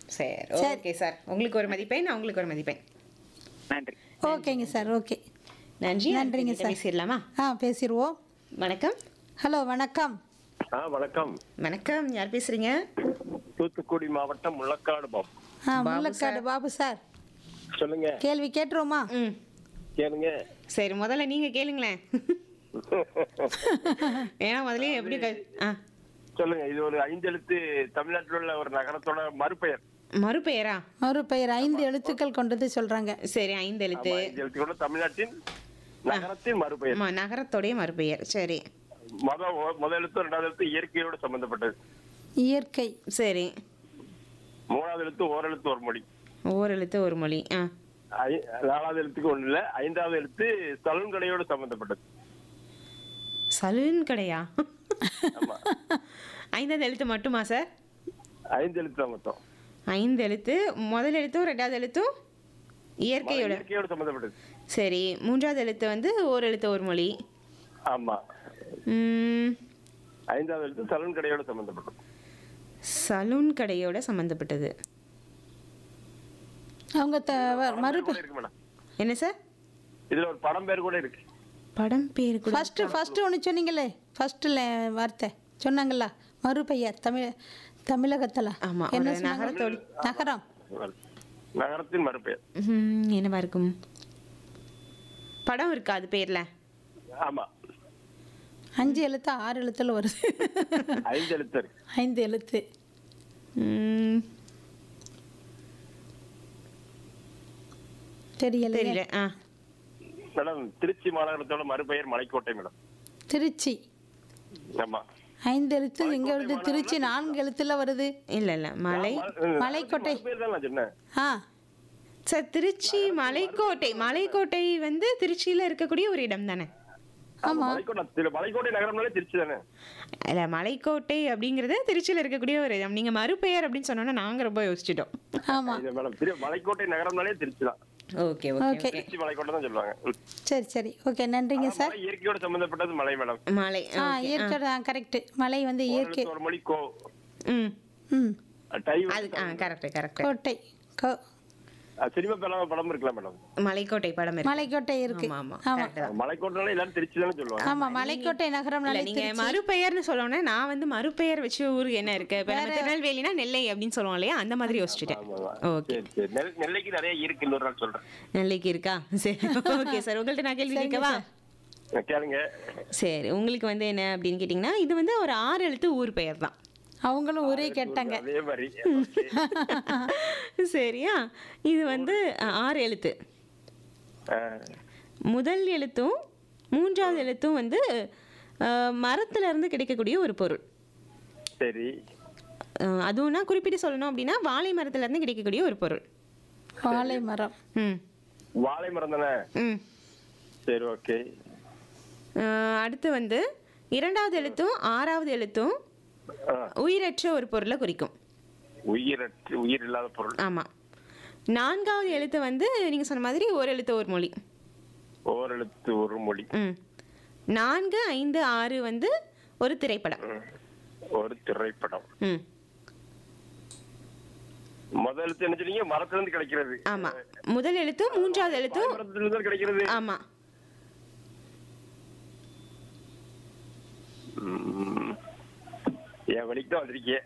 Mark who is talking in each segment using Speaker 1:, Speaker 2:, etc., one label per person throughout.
Speaker 1: சரி okay sir உங்களுக்கு ஒரு மதிப்பெண் நான் உங்களுக்கு ஒரு மதிப்பெண்
Speaker 2: நன்றி
Speaker 3: ஓகேங்க சார் ஓகே
Speaker 1: நன்றி
Speaker 3: நன்றிங்க
Speaker 1: அடுத்த
Speaker 3: சார்.
Speaker 1: பேசிடலாமா
Speaker 3: ஆ பேசிடுவோம்
Speaker 1: வணக்கம்
Speaker 3: ஹலோ வணக்கம்
Speaker 4: ஆ வணக்கம்
Speaker 1: வணக்கம் யார் பேசுறீங்க
Speaker 4: தூத்துக்குடி மாவட்டம் முள்ளக்காடு பாபு
Speaker 3: ஆ முள்ளக்காடு பாபு சார்
Speaker 4: சொல்லுங்க
Speaker 3: கேள்வி கேட்டுருவோமா
Speaker 1: ம்
Speaker 4: கேளுங்க
Speaker 1: சரி முதல்ல நீங்க கேளுங்களேன் ஏன்னா முதல்ல எப்படி க- ஆ
Speaker 4: சொல்லுங்க இது ஒரு ஐந்தெழுத்து தமிழ்நாட்டில் உள்ள ஒரு நகரத்தோட மறுபெயர்
Speaker 1: மறுபெயரா
Speaker 3: மறுபெயர் ஐந்து எழுத்துக்கள் கொண்டது சொல்றாங்க
Speaker 1: சரி ஐந்து எழுத்து
Speaker 4: ஆமா, ஐந்து எழுத்து தமிழ்நாட்டின் நகரத்தின் மறுபெயர்
Speaker 1: ஆமா நகரத்தோடைய மறுபெயர் சரி
Speaker 4: மொத முதல் எழுத்து ரெண்டாவது எழுத்து இயற்கையோடு சம்பந்தப்பட்டது
Speaker 3: இயற்கை
Speaker 1: சரி
Speaker 4: மூணாவது எழுத்து ஓரெழுத்து ஒரு மொழி
Speaker 1: ஓர் எழுத்து ஒரு மொழி ஆ
Speaker 4: ஐ- நாலாவது எழுத்துக்கு ஒண்ணு இல்ல ஐந்தாவது எழுத்து சலூன்கடையோடு சம்பந்தப்பட்டது
Speaker 1: சலூன் கடையா
Speaker 4: ஆமா
Speaker 1: ஐந்தாவது எழுத்து மட்டுமா சார்
Speaker 4: ஐந்து எழுத்து தான் மொத்தம்
Speaker 1: ஐந்து எழுத்து முதல் எழுத்தும் ரெண்டாவது எழுத்தும் இயற்கையோட
Speaker 4: இயற்கையோடு சம்பந்தப்பட்டது
Speaker 1: சரி மூன்றாவது எழுத்து வந்து ஓர் எழுத்து ஒரு மொழி
Speaker 4: ஆமா
Speaker 1: ம்,
Speaker 4: ஐந்தாவது எழுத்து சலூன் கடையோடு சம்பந்தப்பட்டது
Speaker 1: சலூன் கடையோட சம்மந்தப்பட்டது
Speaker 3: அவங்க த
Speaker 4: படம்
Speaker 3: மறு
Speaker 4: பேர் கூட இருக்கு மேடம்
Speaker 1: என்ன சார்
Speaker 4: இதுல ஒரு படம் பேர் கூட இருக்கு
Speaker 1: படம் பேர் கூட
Speaker 3: ஃபர்ஸ்ட் ஃபர்ஸ்ட் ஒன்று சொன்னீங்களே ஃபர்ஸ்ட்ல வார்த்தை சொன்னாங்களா மறுபெயர் தமிழ் தமிழகத்துல
Speaker 1: ஆமா,
Speaker 3: என்ன
Speaker 1: ஒரு
Speaker 3: சொன்னாங்க?
Speaker 1: நகரத்தோட
Speaker 3: நகரம்
Speaker 4: நகரத்தின் மறுபெயர்
Speaker 1: ம், என்னவா இருக்கும் படம் இருக்கா அது பேர்ல
Speaker 4: ஆமா
Speaker 3: அஞ்சு எழுத்து ஆறு எழுத்துல வருது
Speaker 4: ஐந்து எழுத்து இருக்கு
Speaker 3: ஐந்து எழுத்து
Speaker 1: ம்,
Speaker 3: தெரியல
Speaker 1: தெரியல ஆ
Speaker 4: மேடம் திருச்சி மாநகரத்தோட மறுபெயர் மலைக்கோட்டை மேடம்
Speaker 3: திருச்சி
Speaker 4: ஆமா
Speaker 3: ஐந்து எழுத்து எங்க வருது திருச்சி நான்கு எழுத்துல வருது
Speaker 1: இல்ல இல்ல மலை
Speaker 3: மலைக்கோட்டை
Speaker 4: பேர் தான் நான் சொன்னேன்
Speaker 3: ஆ
Speaker 1: சார் திருச்சி மலைக்கோட்டை மலைக்கோட்டை வந்து திருச்சியில இருக்கக்கூடிய ஒரு இடம் தானே
Speaker 3: ஆமா
Speaker 4: மலைக்கோட்டை திரு- மலைக்கோட்டை நகரம்னாலே திருச்சி தானே
Speaker 1: இல்ல மலைக்கோட்டை அப்படிங்கிறது திருச்சியில இருக்கக்கூடிய ஒரு இடம் நீங்க மறுபெயர் அப்படின்னு சொன்னோன்னா நாங்க ரொம்ப யோசிச்சிட்டோம்
Speaker 3: ஆமா
Speaker 4: இது மேடம் திரு மலைக்கோட்டை நகரம்னாலே திருச்சி தான்
Speaker 1: okay
Speaker 3: okay.
Speaker 1: Okay
Speaker 4: Trichy Malaikottai தான் சொல்லுவாங்க ம்.
Speaker 3: சரி சரி ஓகே நன்றிங்க சார்
Speaker 4: மலை இயற்கையோட சம்பந்தப்பட்டது மலை மேடம்
Speaker 1: மலை
Speaker 3: ஆ இயற்கை கரெக்ட் மலை வந்து இயற்கை
Speaker 4: ஒரு மொழி கோ
Speaker 1: ம்
Speaker 3: ம்
Speaker 4: டை
Speaker 1: அது ஆ கரெக்ட் கரெக்ட்
Speaker 3: கோட்டை கோ
Speaker 4: சினிமா படம் படம் இருக்கலாம் மேடம்
Speaker 1: மலைக்கோட்டை படம் இருக்கு
Speaker 3: மலைக்கோட்டை இருக்கு
Speaker 1: ஆமா ஆமா
Speaker 3: ஆமா
Speaker 1: correct தான்.
Speaker 4: மலைக்கோட்டைனால எல்லாரும் திருச்சி தானே சொல்லுவாங்க
Speaker 3: ஆமா மலைக்கோட்டை நகரம்
Speaker 1: இல்ல நீங்க மறுபெயர்னு சொல்லணும்னா நான் வந்து மறுபெயர் வச்சு ஊர் என்ன இருக்கு இப்ப நம்ம திருநெல்வேலினா நெல்லை அப்படின்னு சொல்லுவோம் இல்லையா அந்த மாதிரி யோசிச்சுட்டேன்
Speaker 4: ஆமா, ஆமா.
Speaker 1: ஓகே
Speaker 4: சரி சரி நெல்- நெல்லைக்கு நிறைய இருக்கு இன்னொரு நாள் சொல்றேன்
Speaker 1: நெல்லைக்கு இருக்கா சரி ஓகே சார் உங்கள்ட்ட நான் கேள்வி கேட்கவா
Speaker 4: கேளுங்க
Speaker 1: சரி உங்களுக்கு வந்து என்ன அப்படின்னு கேட்டிங்கன்னா இது வந்து ஒரு ஆறு எழுத்து ஊர் பெயர் தான்
Speaker 3: அவங்களும் ஒரே கேட்டாங்க
Speaker 4: அதே மாதிரி
Speaker 1: சரியா இது வந்து அ, ஆறு எழுத்து
Speaker 4: ஆ,
Speaker 1: முதல் எழுத்தும் மூன்றாவது எழுத்தும் வந்து அ, மரத்துல இருந்து கிடைக்கக்கூடிய ஒரு பொருள்
Speaker 4: சரி
Speaker 1: அ, அதுவும்னா குறிப்பிட்டு சொல்லணும் அப்படின்னா வாழை மரத்துல இருந்து கிடைக்கக்கூடிய ஒரு பொருள்
Speaker 3: வாழை மரம்
Speaker 1: ம்
Speaker 4: வாழை மரம் தானே
Speaker 1: ம்
Speaker 4: சரி ஓகே
Speaker 1: அ, அடுத்து வந்து இரண்டாவது எழுத்தும் ஆறாவது எழுத்தும்
Speaker 4: ஆ,
Speaker 1: உயிரற்ற ஒரு பொருளை குறிக்கும்
Speaker 4: உயிரற்று உயிர் இல்லாத பொருள்
Speaker 1: ஆமாம் நான்காவது எழுத்து வந்து நீங்கள் சொன்ன மாதிரி ஒரு எழுத்து ஒரு மொழி
Speaker 4: ஓரெழுத்து ஒரு மொழி
Speaker 1: ம் நான்கு ஐந்து ஆறு வந்து ஒரு திரைப்படம்
Speaker 4: ம். ஒரு திரைப்படம்
Speaker 1: ம்
Speaker 4: முதல் எழுத்து என்ன சொன்னீங்க மரத்துல இருந்து கிடைக்கிறது
Speaker 1: ஆமாம் முதல் எழுத்தும் மூன்றாவது எழுத்தும்
Speaker 4: மரத்துல இருந்து கிடைக்கிறது
Speaker 1: ஆமாம்
Speaker 4: ம். என் வழிக்கு தான் வந்திருக்கீங்க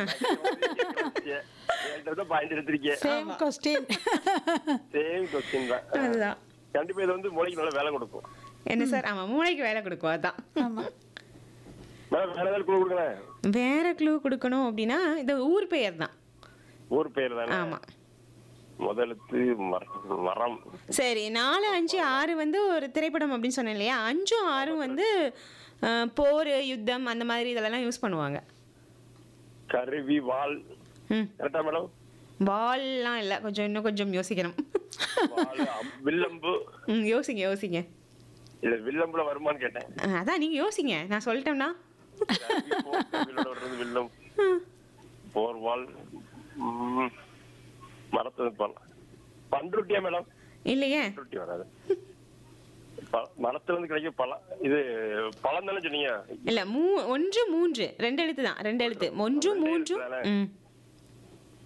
Speaker 4: என்கிட்ட பாயிண்ட் எடுத்திருக்கீங்க
Speaker 3: சேம் கொஸ்டின்
Speaker 4: சேம் கொஸ்டின் தான்
Speaker 1: அதுதான்
Speaker 4: கண்டிப்பா இது வந்து மூளைக்கு நல்ல வேலை கொடுக்கும்
Speaker 1: என்ன சார் ஆமாம் மூளைக்கு வேலை கொடுக்கும் அதான்
Speaker 3: ஆமா
Speaker 4: மேடம் வேற ஏதாவது குழு கொடுங்களேன்
Speaker 1: வேற க்ளூ கொடுக்கணும் அப்படின்னா இது ஊர் பெயர் தான்
Speaker 4: ஊர் பேர் தானே
Speaker 1: ஆமாம்
Speaker 4: முதலெழுத்து மரம் மரம்
Speaker 1: சரி நாலு அஞ்சு ஆறு வந்து ஒரு திரைப்படம் அப்படின்னு சொன்னேன் இல்லையா அஞ்சும் ஆறும் வந்து அஹ், போர் யுத்தம் அந்த மாதிரி இதெல்லாம் யூஸ் பண்ணுவாங்க
Speaker 4: கருவி வாள்
Speaker 1: ம்
Speaker 4: கரெக்டா மேடம்
Speaker 1: வால்லாம் இல்லை கொஞ்சம் இன்னும் கொஞ்சம் யோசிக்கணும்
Speaker 4: வாள் அம்- வில்லம்பு
Speaker 1: ம் யோசிங்க யோசிங்க
Speaker 4: இல்ல வில்லம்புல வருமான்னு கேட்டேன்
Speaker 1: அஹ், அதான் நீங்கள் யோசிங்க நான் சொல்லிட்டோம்னா
Speaker 4: கருவி, போர், கருவியோட வர்றது வில்லம் போர் வாள் ம், மரத்துல பழம் பண்ருட்டியா மேடம்
Speaker 1: இல்லையே
Speaker 4: பண்ருட்டி வராது ப- மரத்துல இருந்து கிடைக்கும் பழம் இது பழம் தானே சொன்னீங்க
Speaker 1: இல்ல மூ ஒன்று மூன்று ரெண்டு எழுத்து தான் ரெண்டு எழுத்து ஒன்று மூன்று ம்